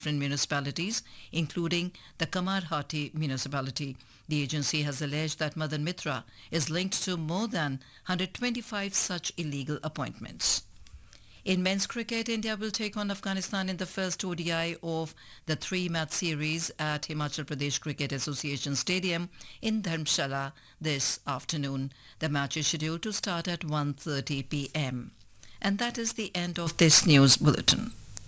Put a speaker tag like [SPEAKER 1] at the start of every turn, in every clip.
[SPEAKER 1] different municipalities, including the Kamarhati municipality. The agency has alleged that Madan Mitra is linked to more than 125 such illegal appointments. In men's cricket, India will take on Afghanistan in the first ODI of the three-match series at Himachal Pradesh Cricket Association Stadium in Dharamshala this afternoon. The match is scheduled to start at 1.30 p.m. And that is the end of this news bulletin.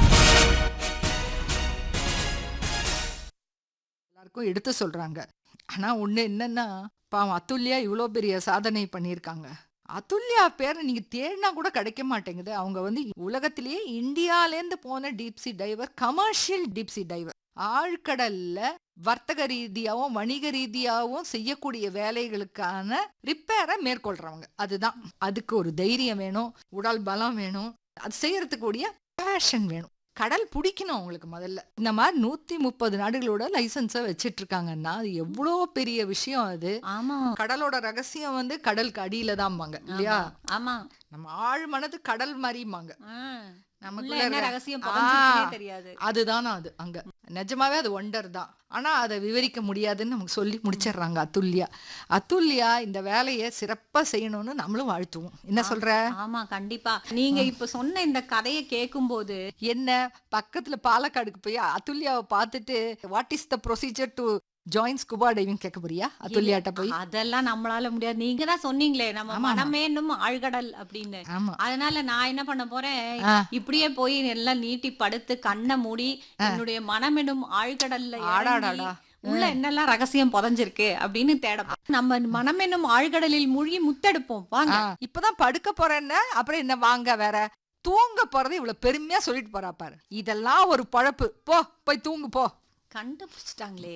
[SPEAKER 2] எல்லாருக்கும் எடுத்து சொல்றாங்க ஆனா ஒண்ணு என்னன்னா பாவம் அத்துல்யா இவ்வளோ பெரிய சாதனை பண்ணியிருக்காங்க அதுல்யா பேரை நீங்க தேடினா கூட கிடைக்க மாட்டேங்குது அவங்க வந்து உலகத்திலேயே இந்தியாலேருந்து போன deep sea diver commercial deep sea diver ஆழ்கடல்ல வர்த்தக ரீதியாகவும் வணிக ரீதியாகவும் செய்யக்கூடிய வேலைகளுக்கான ரிப்பேரை மேற்கொள்றவங்க அதுதான் அதுக்கு ஒரு தைரியம் வேணும் உடல் பலம் வேணும் அது செய்யறதுக்கூடிய பேஷன் வேணும் கடல் பிடிக்கணும் அவங்களுக்கு முதல்ல இந்த மாதிரி நூத்தி முப்பது நாடுகளோட லைசன்ஸை வச்சிட்டு இருக்காங்கன்னா அது எவ்வளோ பெரிய விஷயம் அது
[SPEAKER 3] ஆமா
[SPEAKER 2] கடலோட ரகசியம் வந்து கடலுக்கு அடியில தான்பாங்க இல்லையா
[SPEAKER 3] ஆமா
[SPEAKER 2] நம்ம ஆழ் மனது கடல் மாதிரிமாங்க
[SPEAKER 3] ஆ. உள்ள
[SPEAKER 2] நமக்குள்ள
[SPEAKER 3] என்ன
[SPEAKER 2] இருக்க-
[SPEAKER 3] ரகசியம்
[SPEAKER 2] ஆ,
[SPEAKER 3] புதைஞ்சிருக்குன்னே தெரியாது
[SPEAKER 2] அதுதானா அது அங்க நிஜமாவே அது ஒண்டர் தான் ஆனா அதை விவரிக்க முடியாதுன்னு நமக்கு சொல்லி முடிச்சிடுறாங்க அத்துல்யா அத்துல்யா இந்த வேலையை சிறப்பா செய்யணும்னு நம்மளும் வாழ்த்துவோம் என்ன சொல்ற
[SPEAKER 3] ஆமா கண்டிப்பா நீங்க இப்ப சொன்ன இந்த கதையை கேட்கும்போது
[SPEAKER 2] என்ன பக்கத்துல பாலக்காடுக்கு போய் அத்துல்யாவை பார்த்துட்டு what is the procedure to join scuba diving கேட்க போறியா அத்துல்யாட்ட போய்
[SPEAKER 3] அதெல்லாம் நம்மளால முடியாது நீங்க தான் சொன்னீங்களே நம்ம
[SPEAKER 2] ஆமா, ஆமா.
[SPEAKER 3] மனமேனும் ஆழ்கடல் அப்படின்னு
[SPEAKER 2] ஆமா
[SPEAKER 3] அதனால நான் என்ன பண்ண போறேன்
[SPEAKER 2] ஆ.
[SPEAKER 3] இப்படியே போய் எல்லாம் நீட்டி படுத்து கண்ணை மூடி என்னுடைய மனமெனும் ஆழ்கடல்ல இறங்கி
[SPEAKER 2] ஆடாடாடா.
[SPEAKER 3] உள்ள என்னெல்லாம் ரகசியம் புதைஞ்சிருக்கு அப்படின்னு தேட நம்ம மனமெனும் ஆழ்கடலில் மூழ்கி முத்தெடுப்போம் வாங்க
[SPEAKER 2] ஆ, இப்பதான் படுக்க போறேன்னா அப்புறம் என்ன வாங்க வேற தூங்க போறது இவ்வளவு பெருமையா சொல்லிட்டு போறா பாரு இதெல்லாம் ஒரு பழப்பு போ போய் தூங்கு போ
[SPEAKER 3] கண்டுபிடிச்சிட்டாங்களே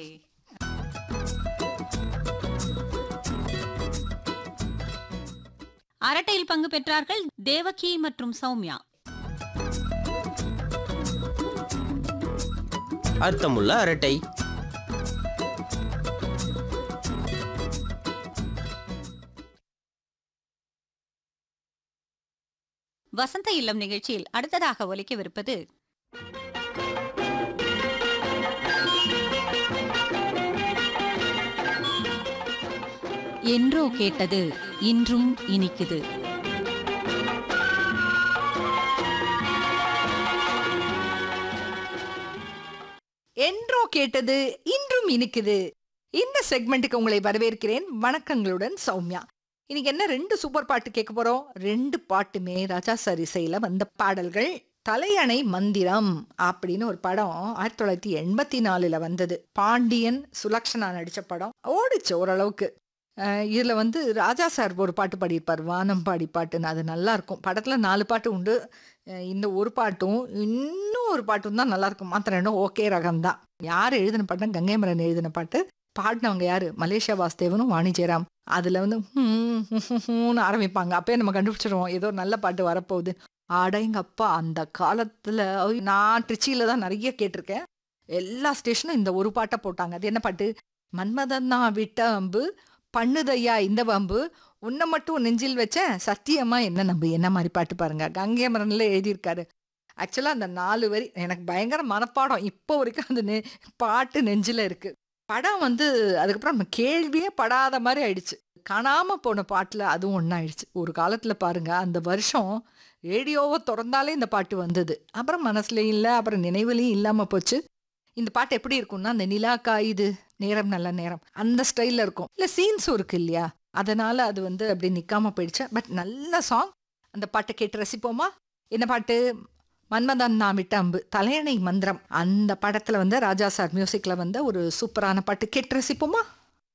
[SPEAKER 3] அரட்டையில் பங்கு பெற்றார்கள் தேவகி மற்றும் சௌமியா
[SPEAKER 4] அர்த்தமுள்ள அரட்டை
[SPEAKER 3] வசந்த இல்லம் நிகழ்ச்சியில் அடுத்ததாக ஒலிக்கவிருப்பது என்றோ கேட்டது இன்றும் இனிக்குது
[SPEAKER 2] என்றோ கேட்டது இன்றும் இனிக்குது இந்த செக்மெண்ட்டுக்கு உங்களை வரவேற்கிறேன் வணக்கங்களுடன் சௌமியா இன்னைக்கு என்ன ரெண்டு சூப்பர் பாட்டு கேட்க போறோம் ரெண்டு பாட்டுமே ராஜா சார் இசையில வந்த பாடல்கள் தலையணை மந்திரம் அப்படின்னு ஒரு படம் ஆயிரத்தி தொள்ளாயிரத்தி எண்பத்தி நாலுல வந்தது பாண்டியன் சுலக்ஷனா நடிச்ச படம் ஓடிச்சு ஓரளவுக்கு அஹ் இதுல வந்து ராஜா சார் ஒரு பாட்டு பாடியிருப்பார் வானம் பாடி பாட்டுன்னு அது நல்லா இருக்கும் படத்துல நாலு பாட்டு உண்டு அஹ் இந்த ஒரு பாட்டும் இன்னும் ஒரு பாட்டும் தான் நல்லா இருக்கும் மாத்திரம் ரெண்டும் ஓகே ரகம் தான் யார் எழுதின பாட்டு கங்கைமரன் எழுதின பாட்டு பாடினவங்க யாரு மலேசியா வாசுதேவனும் வாணி ஜெயராம் அதுல வந்து ஹும், ஹும், ஹும், ஹும்னு ஆரம்பிப்பாங்க அப்பயே நம்ம கண்டுபிடிச்சிருவோம் ஏதோ நல்ல பாட்டு வரப்போகுது அடங்க அப்பா அந்த காலத்துல ஐயோ, நான் திருச்சியில தான் நிறைய கேட்டிருக்கேன் எல்லா ஸ்டேஷனும் இந்த ஒரு பாட்டை போட்டாங்க அது என்ன பாட்டு மன்மதன் தான் விட்ட அம்பு பண்ணுதையா இந்த வம்பு உன்னை மட்டும் நெஞ்சில் வச்சேன் சத்தியமா என்ன நம்பு என்ன மாதிரி பாட்டு பாருங்க கங்கைமரன்ல எழுதியிருக்காரு ஆக்சுவலா அந்த நாலு வரி எனக்கு பயங்கர மனப்பாடம் இப்போ வரைக்கும் அந்த நெ பாட்டு நெஞ்சில இருக்கு படம் வந்து அதுக்கப்புறம் நம்ம கேள்வியே படாத மாதிரி ஆயிடுச்சு காணாம போன பாட்டுல அதுவும் ஒன்னாயிடுச்சு ஒரு காலத்துல பாருங்க அந்த வருஷம் ரேடியோவை திறந்தாலே இந்த பாட்டு வந்தது அப்புறம் மனசுலயும் இல்லை அப்புறம் நினைவுலையும் இல்லாம போச்சு இந்த பாட்டு எப்படி இருக்கும்னா அந்த நிலா காயுது நேரம் நல்ல நேரம் அந்த ஸ்டைல்ல இருக்கும் இல்ல சீன்ஸும் இருக்கு இல்லையா அதனால அது வந்து அப்படி நிக்காம போயிடுச்சு பட் நல்ல சாங் அந்த பாட்டை கேட்டு ரசிப்போமா என்ன பாட்டு மன்மதன் நான் விட்ட அம்பு தலையணை மந்திரம் அந்த படத்துல வந்து ராஜா சார் மியூசிக்ல வந்த ஒரு சூப்பரான பாட்டு கேட்டு ரசிப்போமா